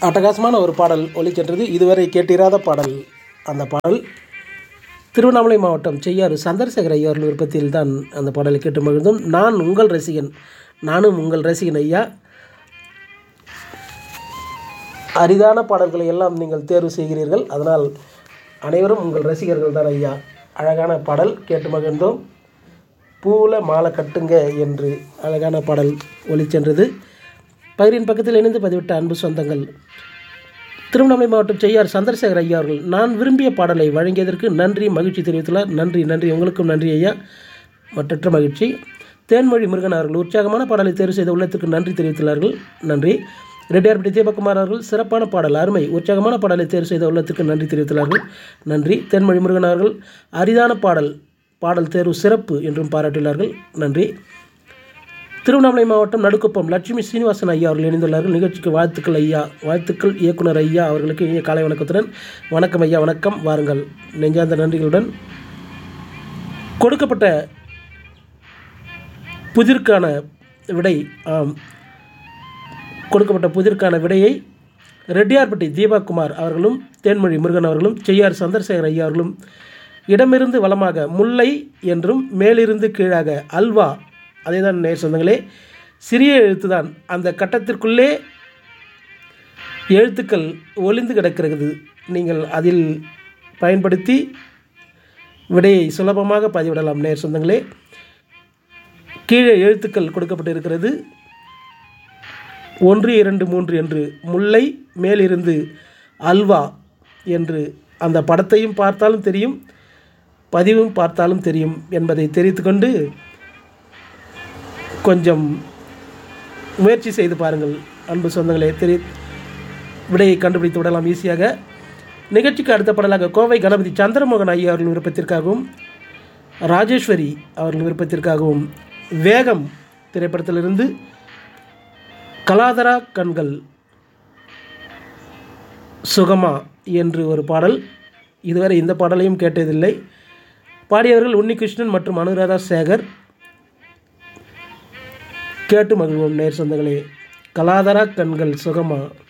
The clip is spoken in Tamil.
அட்டகாசமான ஒரு பாடல் ஒலிக்கின்றது இதுவரை கேட்டிராத பாடல் அந்த பாடல் திருவண்ணாமலை மாவட்டம் செய்யாறு சந்திரசேகர் ஐயா அவர்கள் விருப்பத்தில் தான் அந்த பாடலை கேட்டு மகிழ்ந்தோம் நான் உங்கள் ரசிகன் நானும் உங்கள் ரசிகன் ஐயா அரிதான பாடல்களை எல்லாம் நீங்கள் தேர்வு செய்கிறீர்கள் அதனால் அனைவரும் உங்கள் ரசிகர்கள் தான் ஐயா அழகான பாடல் கேட்டு மகிழ்ந்தோம் பூவில் மாலை கட்டுங்க என்று அழகான பாடல் ஒலிச்சென்றது பயிரின் பக்கத்தில் இணைந்து பதிவிட்ட அன்பு சொந்தங்கள் திருவண்ணாமலை மாவட்டம் செய்யார் சந்திரசேகர் ஐயா அவர்கள் நான் விரும்பிய பாடலை வழங்கியதற்கு நன்றி மகிழ்ச்சி தெரிவித்துள்ளார் நன்றி நன்றி உங்களுக்கும் நன்றி ஐயா மற்றற்ற மகிழ்ச்சி தேன்மொழி முருகன் அவர்கள் உற்சாகமான பாடலை தேர்வு செய்த உள்ளத்திற்கு நன்றி தெரிவித்துள்ளார்கள் நன்றி ரெட்டியார்பட்டி தீபகுமார் அவர்கள் சிறப்பான பாடல் அருமை உற்சாகமான பாடலை தேர்வு செய்த உள்ளத்திற்கு நன்றி தெரிவித்துள்ளார்கள் நன்றி தேன்மொழி முருகன் அவர்கள் அரிதான பாடல் பாடல் தேர்வு சிறப்பு என்றும் பாராட்டியுள்ளார்கள் நன்றி திருவண்ணாமலை மாவட்டம் நடுக்குப்பம் லட்சுமி சீனிவாசன் ஐயா அவர்கள் இணைந்துள்ளார்கள் நிகழ்ச்சிக்கு வாழ்த்துக்கள் ஐயா வாழ்த்துக்கள் இயக்குனர் ஐயா அவர்களுக்கு இனிய காலை வணக்கத்துடன் வணக்கம் ஐயா வணக்கம் வாருங்கள் நெஞ்சார்ந்த நன்றிகளுடன் கொடுக்கப்பட்ட புதிர்க்கான விடை ஆம் கொடுக்கப்பட்ட புதிர்க்கான விடையை ரெட்டியார்பட்டி தீபாகுமார் அவர்களும் தேன்மொழி முருகன் அவர்களும் செய்யார் சந்திரசேகர் ஐயா அவர்களும் இடமிருந்து வலமாக முல்லை என்றும் மேலிருந்து கீழாக அல்வா அதே தான் நேர் சொந்தங்களே சிறிய எழுத்து தான் அந்த கட்டத்திற்குள்ளே எழுத்துக்கள் ஒளிந்து கிடக்கிறது நீங்கள் அதில் பயன்படுத்தி விடையை சுலபமாக பதிவிடலாம் நேர் சொந்தங்களே கீழே எழுத்துக்கள் கொடுக்கப்பட்டிருக்கிறது ஒன்று இரண்டு மூன்று என்று முல்லை மேலிருந்து அல்வா என்று அந்த படத்தையும் பார்த்தாலும் தெரியும் பதிவும் பார்த்தாலும் தெரியும் என்பதை தெரிவித்துக்கொண்டு கொஞ்சம் முயற்சி செய்து பாருங்கள் அன்பு சொந்தங்களே தெரி விடையை கண்டுபிடித்து விடலாம் ஈஸியாக நிகழ்ச்சிக்கு அடுத்த பாடலாக கோவை கணபதி சந்திரமோகன் ஐயா அவர்கள் விருப்பத்திற்காகவும் ராஜேஸ்வரி அவர்கள் விருப்பத்திற்காகவும் வேகம் திரைப்படத்திலிருந்து கலாதரா கண்கள் சுகமா என்று ஒரு பாடல் இதுவரை இந்த பாடலையும் கேட்டதில்லை பாடியவர்கள் உன்னிகிருஷ்ணன் மற்றும் அனுராதா சேகர் கேட்டு மகிழ்வோம் நேர் சொந்தங்களே கலாதரா கண்கள் சுகமா